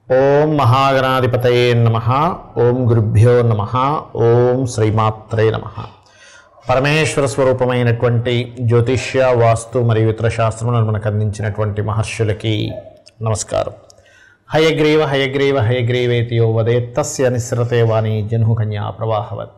ఓం మహాగణాధిపతయే నమ ఓం గురుభ్యో నమ ఓం శ్రీమాత్రే నమ పరమేశ్వర స్వరూపమైనటువంటి జ్యోతిష్య వాస్తు మరియు ఇతర శాస్త్రములను మనకు అందించినటువంటి మహర్షులకి నమస్కారం హయగ్రీవ హయగ్రీవ హయగ్రీవేతి యో వదే తస్య నిస్రతే వాణి జన్హు కన్యా ప్రవాహవత్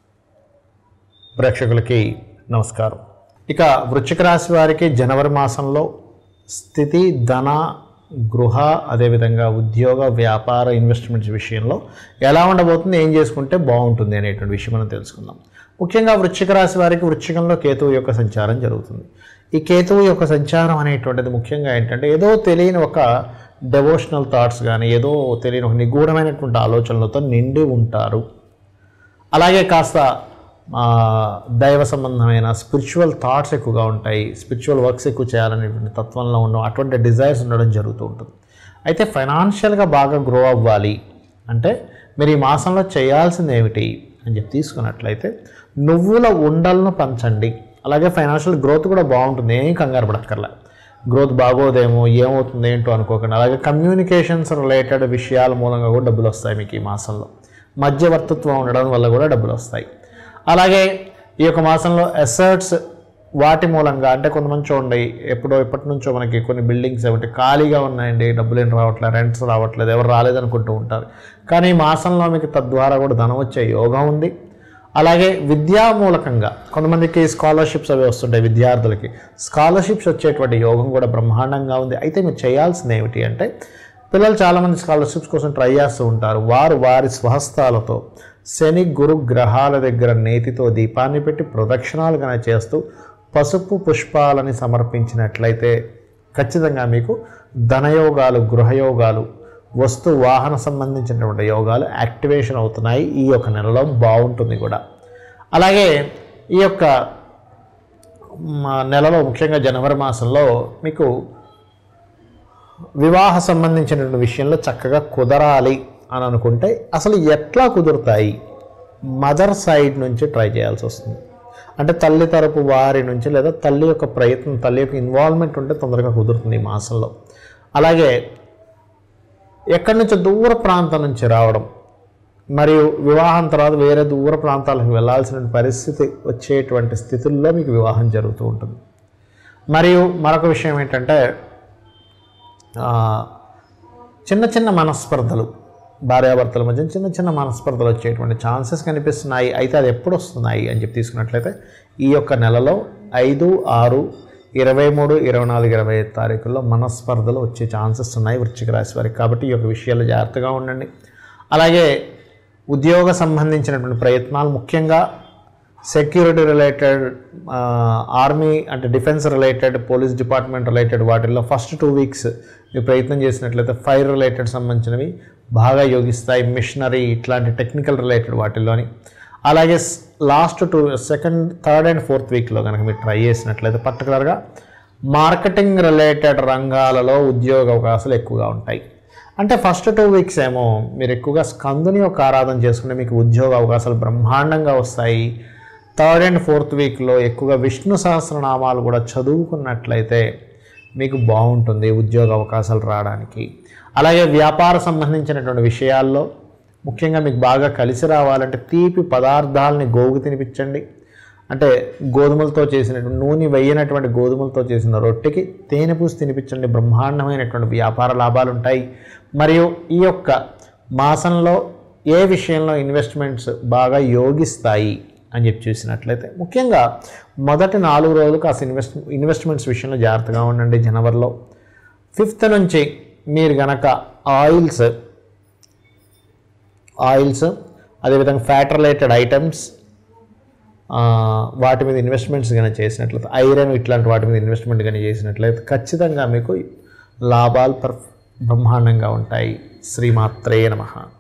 ప్రేక్షకులకి నమస్కారం ఇక వృశ్చిక రాశి వారికి జనవరి మాసంలో స్థితి ధన గృహ అదేవిధంగా ఉద్యోగ వ్యాపార ఇన్వెస్ట్మెంట్స్ విషయంలో ఎలా ఉండబోతుంది ఏం చేసుకుంటే బాగుంటుంది అనేటువంటి విషయం మనం తెలుసుకుందాం ముఖ్యంగా వృశ్చిక రాశి వారికి వృశ్చికంలో కేతువు యొక్క సంచారం జరుగుతుంది ఈ కేతువు యొక్క సంచారం అనేటువంటిది ముఖ్యంగా ఏంటంటే ఏదో తెలియని ఒక డెవోషనల్ థాట్స్ కానీ ఏదో తెలియని ఒక నిగూఢమైనటువంటి ఆలోచనలతో నిండి ఉంటారు అలాగే కాస్త ఆ, దైవ సంబంధమైన స్పిరిచువల్ థాట్స్ ఎక్కువగా ఉంటాయి స్పిరిచువల్ వర్క్స్ ఎక్కువ చేయాలనేటువంటి తత్వంలో ఉండడం అటువంటి డిజైర్స్ ఉండడం జరుగుతూ ఉంటుంది అయితే ఫైనాన్షియల్గా బాగా గ్రో అవ్వాలి అంటే మీరు ఈ మాసంలో చేయాల్సింది ఏమిటి అని చెప్పి తీసుకున్నట్లయితే నువ్వుల ఉండలను పంచండి అలాగే ఫైనాన్షియల్ గ్రోత్ కూడా బాగుంటుంది ఏం కంగారు పడక్కర్లే గ్రోత్ బాగోదేమో ఏమవుతుంది ఏంటో అనుకోకండి అలాగే కమ్యూనికేషన్స్ రిలేటెడ్ విషయాల మూలంగా కూడా డబ్బులు వస్తాయి మీకు ఈ మాసంలో మధ్యవర్తిత్వం ఉండడం వల్ల కూడా డబ్బులు వస్తాయి అలాగే ఈ యొక్క మాసంలో ఎసర్ట్స్ వాటి మూలంగా అంటే కొంతమంది చూడండి ఎప్పుడో ఎప్పటి నుంచో మనకి కొన్ని బిల్డింగ్స్ ఏమిటి ఖాళీగా ఉన్నాయండి డబ్బులు ఏం రావట్లేదు రెంట్స్ రావట్లేదు ఎవరు రాలేదనుకుంటూ ఉంటారు కానీ ఈ మాసంలో మీకు తద్వారా కూడా ధనం వచ్చే యోగం ఉంది అలాగే విద్యా మూలకంగా కొంతమందికి స్కాలర్షిప్స్ అవి వస్తుంటాయి విద్యార్థులకి స్కాలర్షిప్స్ వచ్చేటువంటి యోగం కూడా బ్రహ్మాండంగా ఉంది అయితే మీరు చేయాల్సింది ఏమిటి అంటే పిల్లలు చాలామంది స్కాలర్షిప్స్ కోసం ట్రై చేస్తూ ఉంటారు వారు వారి స్వహస్తాలతో శని గురు గ్రహాల దగ్గర నేతితో దీపాన్ని పెట్టి ప్రదక్షిణాలు కనుక చేస్తూ పసుపు పుష్పాలని సమర్పించినట్లయితే ఖచ్చితంగా మీకు ధనయోగాలు గృహయోగాలు వస్తు వాహన సంబంధించినటువంటి యోగాలు యాక్టివేషన్ అవుతున్నాయి ఈ యొక్క నెలలో బాగుంటుంది కూడా అలాగే ఈ యొక్క మ, నెలలో ముఖ్యంగా జనవరి మాసంలో మీకు వివాహ సంబంధించినటువంటి విషయంలో చక్కగా కుదరాలి అని అనుకుంటే అసలు ఎట్లా కుదురుతాయి మదర్ సైడ్ నుంచి ట్రై చేయాల్సి వస్తుంది అంటే తల్లి తరపు వారి నుంచి లేదా తల్లి యొక్క ప్రయత్నం తల్లి యొక్క ఇన్వాల్వ్మెంట్ ఉంటే తొందరగా కుదురుతుంది ఈ మాసంలో అలాగే ఎక్కడి నుంచో దూర ప్రాంతం నుంచి రావడం మరియు వివాహం తర్వాత వేరే దూర ప్రాంతాలకు వెళ్ళాల్సిన పరిస్థితి వచ్చేటువంటి స్థితుల్లో మీకు వివాహం జరుగుతూ ఉంటుంది మరియు మరొక విషయం ఏంటంటే ఆ, చిన్న చిన్న మనస్పర్ధలు భార్యాభర్తల మధ్య చిన్న చిన్న మనస్పర్ధలు వచ్చేటువంటి ఛాన్సెస్ కనిపిస్తున్నాయి అయితే అది ఎప్పుడు వస్తున్నాయి అని చెప్పి తీసుకున్నట్లయితే ఈ యొక్క నెలలో ఐదు ఆరు ఇరవై మూడు ఇరవై నాలుగు ఇరవై ఐదు తారీఖుల్లో మనస్పర్ధలు వచ్చే ఛాన్సెస్ ఉన్నాయి వృశ్చిక రాశి వారికి కాబట్టి ఈ యొక్క విషయాలు జాగ్రత్తగా ఉండండి అలాగే ఉద్యోగ సంబంధించినటువంటి ప్రయత్నాలు ముఖ్యంగా సెక్యూరిటీ రిలేటెడ్ ఆర్మీ అంటే defence related police department related వాటిల్లో ఫస్ట్ టూ వీక్స్ మీరు ప్రయత్నం చేసినట్లయితే ఫైర్ రిలేటెడ్ సంబంధించినవి బాగా యోగిస్తాయి మిషనరీ ఇట్లాంటి టెక్నికల్ రిలేటెడ్ వాటిల్లోని అలాగే last two second third and fourth వీక్లో కనుక మీరు ట్రై చేసినట్లయితే పర్టికులర్గా మార్కెటింగ్ రిలేటెడ్ రంగాలలో ఉద్యోగ అవకాశాలు ఎక్కువగా ఉంటాయి అంటే ఫస్ట్ టూ వీక్స్ ఏమో మీరు ఎక్కువగా స్కందుని యొక్క ఆరాధన చేసుకుంటే మీకు ఉద్యోగ అవకాశాలు బ్రహ్మాండంగా వస్తాయి థర్డ్ అండ్ ఫోర్త్ వీక్లో ఎక్కువగా విష్ణు సహస్రనామాలు కూడా చదువుకున్నట్లయితే మీకు బాగుంటుంది ఉద్యోగ అవకాశాలు రావడానికి అలాగే వ్యాపార సంబంధించినటువంటి విషయాల్లో ముఖ్యంగా మీకు బాగా కలిసి రావాలంటే తీపి పదార్థాలని గోగు తినిపించండి అంటే గోధుమలతో చేసినటువంటి నూనె వేయనటువంటి గోధుమలతో చేసిన రొట్టెకి తేనె పూసి తినిపించండి బ్రహ్మాండమైనటువంటి వ్యాపార లాభాలు ఉంటాయి మరియు ఈ యొక్క మాసంలో ఏ విషయంలో ఇన్వెస్ట్మెంట్స్ బాగా యోగిస్తాయి అని చెప్పి చూసినట్లయితే ముఖ్యంగా మొదటి నాలుగు రోజులు కాస్త ఇన్వెస్ట్ ఇన్వెస్ట్మెంట్స్ విషయంలో జాగ్రత్తగా ఉండండి జనవరిలో ఫిఫ్త్ నుంచి మీరు గనక ఆయిల్స్ ఆయిల్స్ అదేవిధంగా ఫ్యాట్ రిలేటెడ్ ఐటమ్స్ ఆ, వాటి మీద ఇన్వెస్ట్మెంట్స్ కానీ చేసినట్లయితే ఐరన్ ఇట్లాంటి వాటి మీద ఇన్వెస్ట్మెంట్ కానీ చేసినట్లయితే ఖచ్చితంగా మీకు లాభాలు పర్ బ్రహ్మాండంగా ఉంటాయి శ్రీమాత్రే నమః